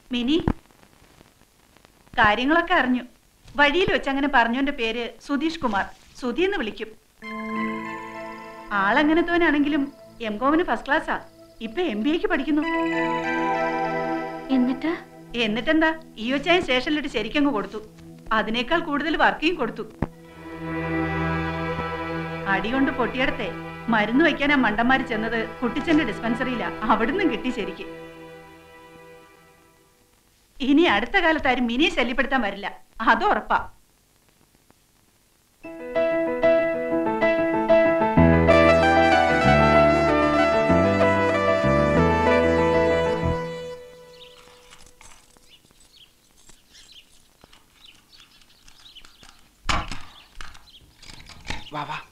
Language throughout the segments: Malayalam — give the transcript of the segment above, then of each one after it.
മിനി കാര്യങ്ങളൊക്കെ അറിഞ്ഞു വഴിയിൽ വെച്ച് അങ്ങനെ പറഞ്ഞോന്റെ പേര് സുധീഷ് കുമാർ സുധി എന്ന് വിളിക്കും ആളങ്ങനത്തോനാണെങ്കിലും എം കോമിന് ഫസ്റ്റ് ക്ലാസ്സാ ഇപ്പൊ എം ബി എക്ക് പഠിക്കുന്നു എന്നിട്ട് എന്നിട്ടെന്താ ഈ ഒച്ചായ സ്റ്റേഷനിലിട്ട് ശരിക്കങ്ങ് കൊടുത്തു അതിനേക്കാൾ കൂടുതൽ വർക്കിയും കൊടുത്തു അടികൊണ്ട് പൊട്ടിയടത്തെ മരുന്ന് വയ്ക്കാൻ ആ മണ്ടന്മാര് ചെന്നത് കുട്ടിച്ചന്റെ ഡിസ്പെൻസറിയിലാ അവിടുന്ന് കിട്ടി ശരിക്ക് ഇനി അടുത്ത കാലത്ത് ആരും മിനിയെ ശല്യപ്പെടുത്താൻ വരില്ല അത് ഉറപ്പാ വാ വാ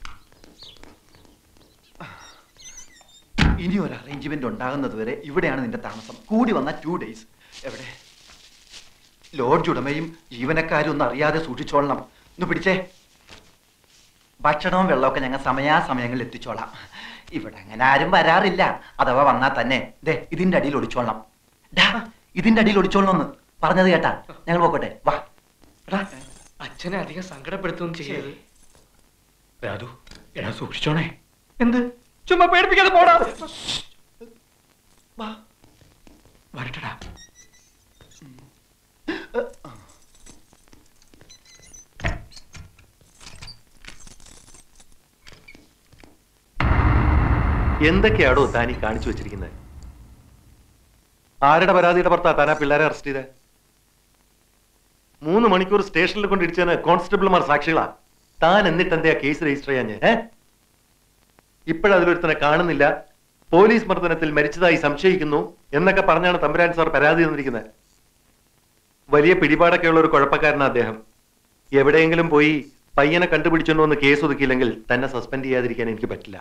ഇനി ഒരു അറേഞ്ച്മെന്റ് ഉണ്ടാകുന്നത് വരെ ഇവിടെയാണ് നിന്റെ താമസം കൂടി വന്ന ടു ഡേയ്സ് എവിടെ ലോഡ്ജ് ഉടമയും ജീവനക്കാരും ഒന്നും അറിയാതെ സൂക്ഷിച്ചോളണം ഒന്ന് പിടിച്ചേ ഭക്ഷണവും വെള്ളമൊക്കെ ഞങ്ങൾ സമയാസമയങ്ങളിൽ എത്തിച്ചോളാം ഇവിടെ അങ്ങനെ ആരും വരാറില്ല അഥവാ വന്നാൽ തന്നെ ദേ ഇതിന്റെ അടിയിൽ ഒളിച്ചോളണം ഡാ ഇതിന്റെ അടിയിൽ ഒളിച്ചോളണം എന്ന് പറഞ്ഞത് കേട്ടാ ഞങ്ങൾ പോക്കട്ടെ വാ എടാ അച്ഛനെ അധികം സങ്കടപ്പെടുത്തുകയും ചെയ്യരുത് രാധു എടാ സൂക്ഷിച്ചോണേ എന്ത് ചുമ്മാ പേടിപ്പിക്കാതെ പോടാ വാ വരട്ടടാ എന്തൊക്കെയാടോ താൻ ഈ കാണിച്ചു വെച്ചിരിക്കുന്നത് ആരുടെ പരാതിയുടെ പുറത്താ താൻ ആ പിള്ളേരെ അറസ്റ്റ് ചെയ്തേ മൂന്ന് മണിക്കൂർ സ്റ്റേഷനിൽ കൊണ്ടിടിച്ചതിന് കോൺസ്റ്റബിൾമാർ സാക്ഷികളാ താൻ എന്നിട്ട് എന്താ കേസ് രജിസ്റ്റർ ചെയ്യാൻ ഏ ഇപ്പോഴതിലൊരുത്തനെ കാണുന്നില്ല പോലീസ് മർദ്ദനത്തിൽ മരിച്ചതായി സംശയിക്കുന്നു എന്നൊക്കെ പറഞ്ഞാണ് തമ്പുരാൻ സാർ പരാതി തന്നിരിക്കുന്നത് വലിയ പിടിപാടൊക്കെ ഉള്ള ഒരു കുഴപ്പക്കാരനാ അദ്ദേഹം എവിടെയെങ്കിലും പോയി പയ്യനെ കണ്ടുപിടിച്ചോണ്ട് വന്ന് കേസ് ഒതുക്കിയില്ലെങ്കിൽ തന്നെ സസ്പെൻഡ് ചെയ്യാതിരിക്കാൻ എനിക്ക് പറ്റില്ല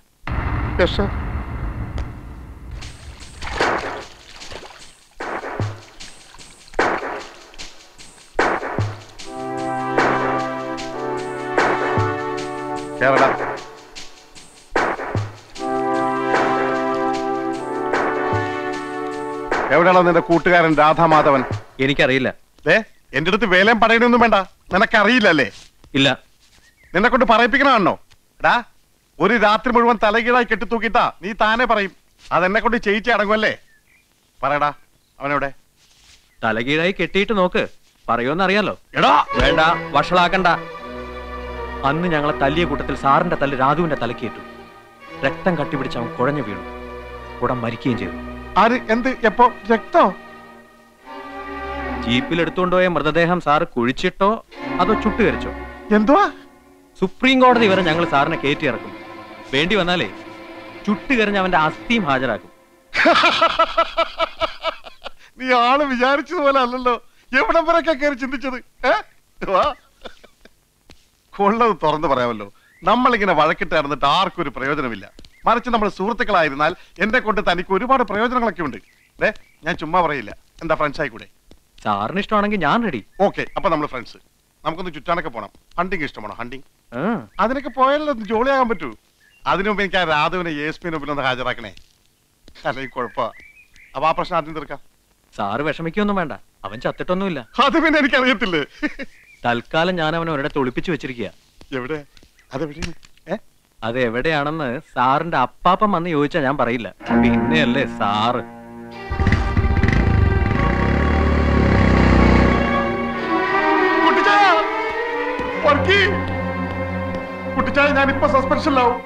കേരള എവിടെയാണോ നിന്റെ കൂട്ടുകാരൻ രാധാമാധവൻ എനിക്കറിയില്ല ഏ എന്റെ അടുത്ത് വേലയും പറയണൊന്നും വേണ്ട നിനക്കറിയില്ലല്ലേ ഇല്ല നിന്നെ കൊണ്ട് പറയിപ്പിക്കണോ എടാ ഒരു രാത്രി മുഴുവൻ തലകീഴായി കെട്ടിത്തൂക്കിട്ടാ നീ താനെ പറയും അതെന്നെ കൊണ്ട് ചെയ്യിച്ച് അടങ്ങുമല്ലേ പറയടാ അവനെവിടെ തലകീഴായി കെട്ടിയിട്ട് നോക്ക് പറയുമെന്നറിയാലോ എടാ വേണ്ട വഷളാക്കണ്ട അന്ന് ഞങ്ങളെ തല്ലിയ കൂട്ടത്തിൽ സാറിന്റെ തല്ല് രാധുവിന്റെ തലക്കേറ്റു രക്തം കട്ടിപിടിച്ച് അവൻ കുഴഞ്ഞു വീണു ഉടൻ മരിക്കുകയും ചെയ്തു ആര് എന്ത് എപ്പോ രക്തോ ജീപ്പിൽ എടുത്തുകൊണ്ടുപോയ മൃതദേഹം സാറ് കുഴിച്ചിട്ടോ അതോ ചുട്ടുകരിച്ചോ എന്തുവാ സുപ്രീം കോടതി വരെ ഞങ്ങൾ സാറിനെ കയറ്റി ഇറക്കും വേണ്ടി വന്നാലേ ചുട്ടുകരിഞ്ഞ് അവന്റെ അസ്ഥിയും ഹാജരാക്കും നീ ആള് വിചാരിച്ചതുപോലെ അല്ലല്ലോ എവിടം വരെയൊക്കെ കയറി ചിന്തിച്ചത് ഏ? വാ. കൊള്ളത് തുറന്നു പറയാമല്ലോ നമ്മളിങ്ങനെ വഴക്കിട്ട് നടന്നിട്ട് ആർക്കും ഒരു പ്രയോജനമില്ല മറിച്ച് നമ്മൾ സുഹൃത്തുക്കളായിരുന്നാൽ എന്നെ കൊണ്ട് തനിക്ക് ഒരുപാട് പ്രയോജനങ്ങളൊക്കെ ഉണ്ട് ഏ ഞാൻ ചുമ്മാ പറയില്ല എന്താ ഫ്രണ്ട്സ് ആയിക്കൂടെ സാറിന് ഇഷ്ടമാണെങ്കിൽ ഞാൻ റെഡി ഓക്കെ അപ്പൊ നമ്മൾ ഫ്രണ്ട്സ് നമുക്കൊന്ന് ചുറ്റാനൊക്കെ പോണം ഹണ്ടിങ് ഇഷ്ടമാണോ ഹണ്ടിങ് അതിനൊക്കെ പോയാലോ ഒന്ന് ജോളിയാകാൻ പറ്റൂ അതിനു മുമ്പ് എനിക്ക് ആ രാധുവിനെ യേസ്മിന് മുമ്പിൽ ഒന്ന് ഹാജരാക്കണേ അല്ലെങ്കിൽ കുഴപ്പ അപ്പൊ ആ പ്രശ്നം ആദ്യം തീർക്കാം സാറ് വിഷമിക്കൊന്നും വേണ്ട അവൻ ചത്തിട്ടൊന്നുമില്ല അത് പിന്നെ എനിക്കറിയത്തില്ലേ തൽക്കാലം ഞാൻ അവനെ ഒരിടത്ത് ഒളിപ്പിച്ചു വെച്ചിരിക്കുക എവിടെ അതെവിടെയാണ് ഏ അത് എവിടെയാണെന്ന് സാറിന്റെ അപ്പാപ്പൻ വന്ന് ചോദിച്ചാൽ ഞാൻ പറയില്ല പിന്നെയല്ലേ സാറ് കുട്ടിച്ചായ വർക്കി കുട്ടിച്ചായ ഞാൻ ഇപ്പൊ സസ്പെൻഷനിലാവും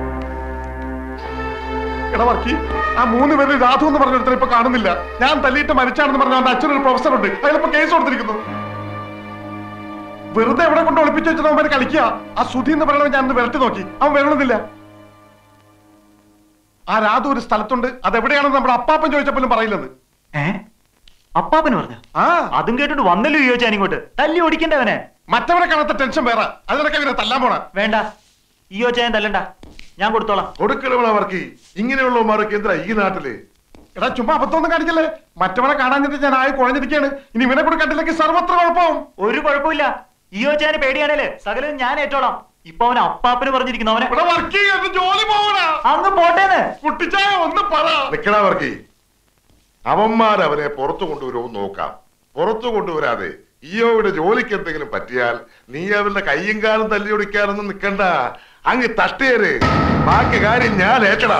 എടാ വർക്കി ആ മൂന്ന് പേരിൽ രാധു എന്ന് പറഞ്ഞ ഒരുത്തനെ ഇപ്പൊ കാണുന്നില്ല ഞാൻ തല്ലിയിട്ട് മരിച്ചാണെന്ന് പറഞ്ഞ അവന്റെ അച്ഛനൊരു പ്രൊഫസർ ഉണ്ട് അയാളിപ്പോ കേസ് കൊടുത്തിരിക്കുന്നു വെറുതെ എവിടെ കൊണ്ട് ഒളിപ്പിച്ചു വെച്ചത് അവൻ കളിക്കുക ആ സുധി എന്ന് പറയണവൻ ഞാൻ ഒന്ന് വിരട്ടി നോക്കി അവൻ വരണമെന്നില്ല ആ രാധു ഒരു സ്ഥലത്തുണ്ട് അതെവിടെയാണെന്ന് നമ്മുടെ അപ്പാപ്പൻ ചോദിച്ചപ്പോഴും പറയില്ലെന്ന് ഏ അപ്പാപ്പന് പറഞ്ഞ ആ അതും കേട്ടിട്ട് വന്നല്ലോ ചോദിച്ചാൻ ഇങ്ങോട്ട് തല്ലി ഓടിക്കണ്ടവനെ മറ്റവരെ കാണാത്ത ടെൻഷൻ വേറെ അതിനൊക്കെ ഇവരെ തല്ലാൻ പോണ വേണ്ട ഈ ചോദിച്ചാൻ തല്ലണ്ട ഞാൻ കൊടുത്തോളാം കൊടുക്കണവർക്ക് ഇങ്ങനെയുള്ളവന്മാർക്ക് എന്തിനാ ഈ നാട്ടില് എടാ ചുമ്മാ അബദ്ധമൊന്നും കാണിക്കല്ലേ മറ്റവനെ കാണാഞ്ഞിട്ട് ഞാൻ ആയി കുഴഞ്ഞിരിക്കുകയാണ് ഇനി ഇവനെ കൂടെ കണ്ടില്ലെങ്കിൽ സർവത്ര കുഴപ്പമാവും ഒരു കുഴപ്പമില്ല ഈ ചോദിച്ചാന് പേടിയാണല്ലേ സകലം ഞാൻ ഏറ്റോളാം ഇപ്പൊ അവൻ അപ്പാപ്പന് പറഞ്ഞിരിക്കുന്നു അവനെ ഇവിടെ വർക്ക് ചെയ്യാൻ ജോലി പോവണ അങ്ങ് പോട്ടേന്ന് കുട്ടിച്ചായ ഒന്ന് പറ നിക്കണവർക്ക് അവന്മാരവനെ പുറത്തു കൊണ്ടുവരുമോ നോക്കാം പുറത്തു കൊണ്ടുവരാതെ ഇയോയുടെ ജോലിക്ക് എന്തെങ്കിലും പറ്റിയാൽ നീ അവരുടെ കയ്യും കാലും തല്ലിയൊടിക്കാനൊന്നും നിൽക്കണ്ട അങ്ങ് തട്ടേര് ബാക്കി കാര്യം ഞാൻ ഏറ്റടാ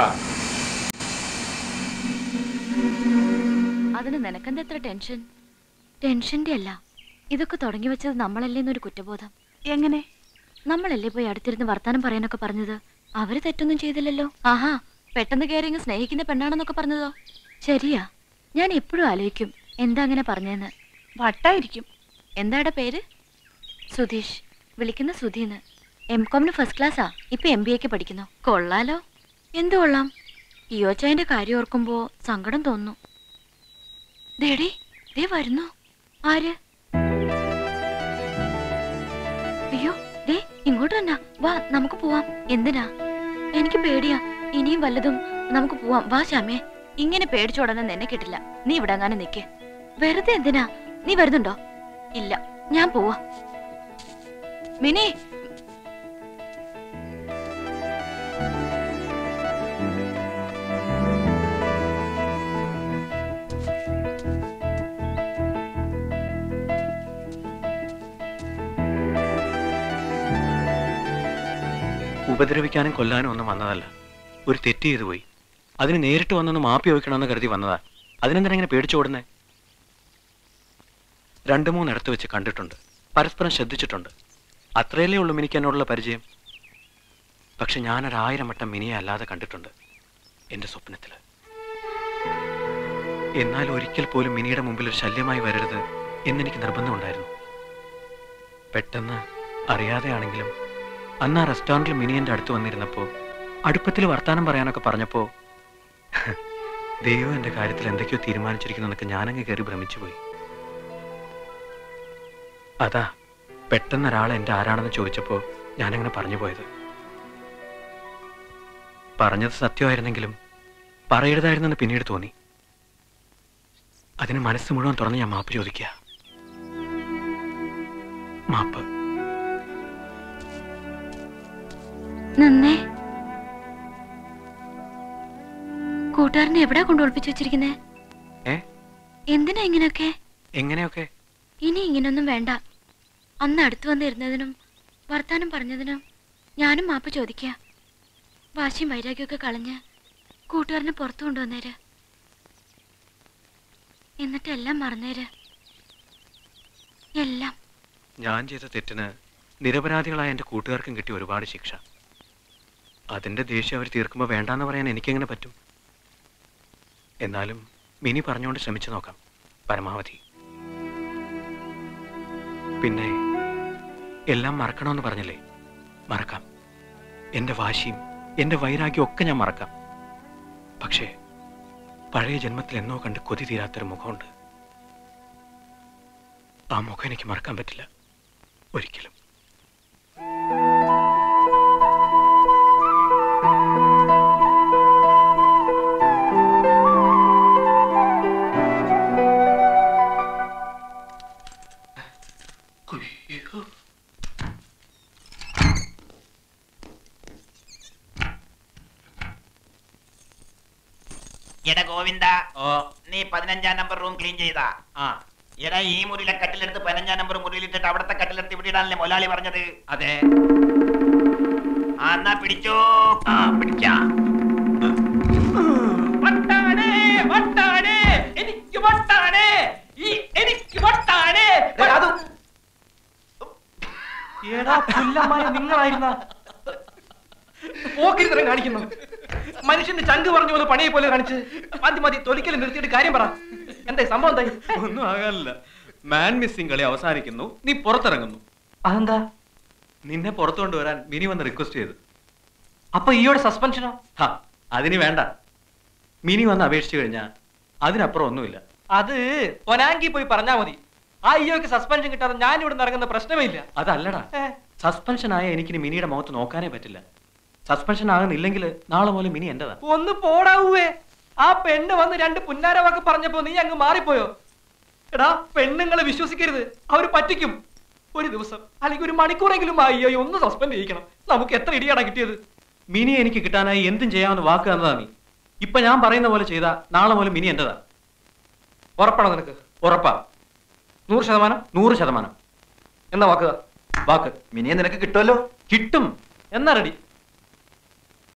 അതിന് നിനക്കെന്താ എത്ര ടെൻഷൻ ടെൻഷന്റെ അല്ല ഇതൊക്കെ തുടങ്ങി വെച്ചത് നമ്മളല്ലേന്നൊരു കുറ്റബോധം എങ്ങനെ നമ്മളല്ലേ പോയി അടുത്തിരുന്ന് വർത്താനം പറയാനൊക്കെ പറഞ്ഞത് അവര് തെറ്റൊന്നും ചെയ്തില്ലല്ലോ ആഹാ പെട്ടെന്ന് കയറി ഇങ്ങ് സ്നേഹിക്കുന്ന പെണ്ണാണെന്നൊക്കെ പറഞ്ഞതോ ശരിയാ ഞാൻ എപ്പോഴും ആലോചിക്കും എന്താ അങ്ങനെ പറഞ്ഞെന്ന് വട്ടായിരിക്കും എന്താടെ പേര് സുധീഷ് വിളിക്കുന്ന സുധീന്ന് എം കോമിന് ഫസ്റ്റ് ക്ലാസ്സാ ഇപ്പൊ എം ബി എക്ക് പഠിക്കുന്നു കൊള്ളാലോ എന്ത് കൊള്ളാം ഇയോച്ചായന്റെ കാര്യം ഓർക്കുമ്പോ സങ്കടം തോന്നുന്നു ദേടി ദേ വരുന്നു ആര് അയ്യോ ദേ ഇങ്ങോട്ട് തന്നെ വാ നമുക്ക് പോവാം എന്തിനാ എനിക്ക് പേടിയാ ഇനിയും വല്ലതും നമുക്ക് പോവാം വാ ശ്യാമേ ഇങ്ങനെ പേടിച്ചോടനെ നിന്നെ കിട്ടില്ല നീ ഇവിടെ അങ്ങനെ നിക്ക് വെറുതെ എന്തിനാ നീ വരുന്നുണ്ടോ ഇല്ല ഞാൻ പോവാ മിനി ഉപദ്രവിക്കാനും കൊല്ലാനും ഒന്നും വന്നതല്ല ഒരു തെറ്റ് ചെയ്തു പോയി അതിന് നേരിട്ട് വന്നൊന്ന് മാപ്പി ചോദിക്കണമെന്ന് കരുതി വന്നതാ അതിനെന്തിനാ ഇങ്ങനെ പേടിച്ചോടുന്നേ രണ്ടു മൂന്നിടത്ത് വെച്ച് കണ്ടിട്ടുണ്ട് പരസ്പരം ശ്രദ്ധിച്ചിട്ടുണ്ട് അത്രയല്ലേ ഉള്ളൂ മിനിക്ക് എന്നോടുള്ള പരിചയം പക്ഷെ ഞാനൊരായിരം വട്ടം മിനിയെ അല്ലാതെ കണ്ടിട്ടുണ്ട് എൻ്റെ സ്വപ്നത്തിൽ എന്നാൽ ഒരിക്കൽ പോലും മിനിയുടെ മുമ്പിൽ ഒരു ശല്യമായി വരരുത് എന്നെനിക്ക് നിർബന്ധമുണ്ടായിരുന്നു പെട്ടെന്ന് അറിയാതെയാണെങ്കിലും അന്ന് ആ റെസ്റ്റോറൻറ്റിൽ മിനി എൻ്റെ അടുത്ത് വന്നിരുന്നപ്പോൾ അടുപ്പത്തിൽ വർത്താനം പറയാനൊക്കെ പറഞ്ഞപ്പോൾ ദൈവം എൻ്റെ കാര്യത്തിൽ എന്തൊക്കെയോ തീരുമാനിച്ചിരിക്കുന്നതൊക്കെ ഞാനങ്ങ് കയറി ഭ്രമിച്ചു പോയി അതാ പെട്ടെന്ന് ഒരാൾ എൻ്റെ ആരാണെന്ന് ചോദിച്ചപ്പോൾ ഞാനങ്ങനെ പറഞ്ഞു പോയത് പറഞ്ഞത് സത്യമായിരുന്നെങ്കിലും പറയരുതായിരുന്നെന്ന് പിന്നീട് തോന്നി അതിന് മനസ്സ് മുഴുവൻ തുറന്ന് ഞാൻ മാപ്പ് ചോദിക്കുക മാപ്പ് നന്നേ കൂട്ടുകാരനെ എവിടാ കൊണ്ട് ഒളിപ്പിച്ചു വെച്ചിരിക്കുന്നേ ഏ എന്തിനാ ഇങ്ങനെയൊക്കെ എങ്ങനെയൊക്കെ ഇനി ഇങ്ങനൊന്നും വേണ്ട അന്ന് അടുത്ത് വന്നിരുന്നതിനും വർത്താനം പറഞ്ഞതിനും ഞാനും മാപ്പ് ചോദിക്കുക വാശിയും വൈരാഗ്യമൊക്കെ കളഞ്ഞ് കൂട്ടുകാരനെ പുറത്തു കൊണ്ടുവന്നേര് എന്നിട്ട് എല്ലാം മറന്നേര് എല്ലാം ഞാൻ ചെയ്ത തെറ്റിന് നിരപരാധികളായ എൻ്റെ കൂട്ടുകാർക്കും കിട്ടിയ ഒരുപാട് ശിക്ഷ അതിൻ്റെ ദേഷ്യം അവർ തീർക്കുമ്പോൾ വേണ്ടാന്ന് പറയാൻ എനിക്കെങ്ങനെ പറ്റും എന്നാലും മിനി പറഞ്ഞുകൊണ്ട് ശ്രമിച്ചു നോക്കാം പരമാവധി പിന്നെ എല്ലാം മറക്കണമെന്ന് പറഞ്ഞില്ലേ മറക്കാം എൻ്റെ വാശിയും എൻ്റെ വൈരാഗ്യവും ഒക്കെ ഞാൻ മറക്കാം പക്ഷേ പഴയ ജന്മത്തിൽ എന്നോ കണ്ട് കൊതി തീരാത്തൊരു മുഖമുണ്ട് ആ മുഖം എനിക്ക് മറക്കാൻ പറ്റില്ല ഒരിക്കലും എടാ ഗോവിന്ദ നീ പതിനഞ്ചാം നമ്പർ റൂം ക്ലീൻ ചെയ്താ ആ എടാ ഈ മുറിയിലെ കട്ടിലെടുത്ത് പതിനഞ്ചാം നമ്പർ മുറിയിലിട്ടിട്ട് അവിടത്തെ കട്ടിലെടുത്ത് ഇവിടെ ഇടാനല്ലേ മൊലാളി പറഞ്ഞത് അതെ ആ എന്നാ പിടിച്ചോ ആ പിടിച്ച വട്ടാണ് വട്ടാണ് എനിക്ക് വട്ടാണ് ഈ എനിക്ക് വട്ടാണ് എടാ പുല്ലന്മാരെ നിങ്ങളായിരുന്ന പോക്കിരിത്തരം കാണിക്കുന്നു മനുഷ്യന്റെ ചങ്ക് പറഞ്ഞു പോലെ പണിയെ പോലെ കാണിച്ച് മതി മതി തൊലിക്കൽ നിർത്തിയിട്ട് കാര്യം പറ എന്തായി സംഭവം എന്തായി ഒന്നും ആകാനില്ല മാൻ മിസ്സിംഗ് കളി അവസാനിക്കുന്നു നീ പുറത്തിറങ്ങുന്നു അതെന്താ നിന്നെ പുറത്തു കൊണ്ടുവരാൻ മിനി വന്ന് റിക്വസ്റ്റ് ചെയ്തു അപ്പൊ ഈയോടെ സസ്പെൻഷനോ ഹാ അതിന് വേണ്ട മിനി വന്ന് അപേക്ഷിച്ചു കഴിഞ്ഞാൽ അതിനപ്പുറം ഒന്നുമില്ല അത് പൊനാങ്കി പോയി പറഞ്ഞാ മതി ആ ഈയോക്ക് സസ്പെൻഷൻ കിട്ടാതെ ഞാൻ ഇവിടെ ഇറങ്ങുന്ന പ്രശ്നമേ ഇല്ല അതല്ലടാ ഏ, സസ്പെൻഷൻ ആയ എനിക്കിനി മിനിയുടെ മുഖത്ത് നോക്കാനേ പറ്റില്ല സസ്പെൻഷൻ ആകുന്നില്ലെങ്കിൽ നാളെ മുതൽ മിനി എന്റേതാ ഒന്ന് പോടാവൂവേ ആ പെണ്ണ് വന്ന് രണ്ട് പുന്നാര വാക്ക് പറഞ്ഞപ്പോ നീ അങ്ങ് മാറിപ്പോയോ എടാ പെണ്ണുങ്ങളെ വിശ്വസിക്കരുത് അവര് പറ്റിക്കും ഒരു ദിവസം അല്ലെങ്കിൽ ഒരു മണിക്കൂറെങ്കിലും ആ അയ്യോ ഒന്ന് സസ്പെൻഡ് ചെയ്യിക്കണം നമുക്ക് എത്ര ഇടിയാടാ കിട്ടിയത് മിനി എനിക്ക് കിട്ടാനായി എന്തും ചെയ്യാമെന്ന് വാക്ക് തന്നതാ നീ ഇപ്പൊ ഞാൻ പറയുന്ന പോലെ ചെയ്താ നാളെ മുതൽ മിനി എന്റേതാ ഉറപ്പാണോ നിനക്ക് ഉറപ്പാ നൂറ് ശതമാനം നൂറ് ശതമാനം എന്നാ വാക്കുക വാക്ക് മിനിയെ നിനക്ക് കിട്ടുമല്ലോ കിട്ടും എന്നാ റെഡി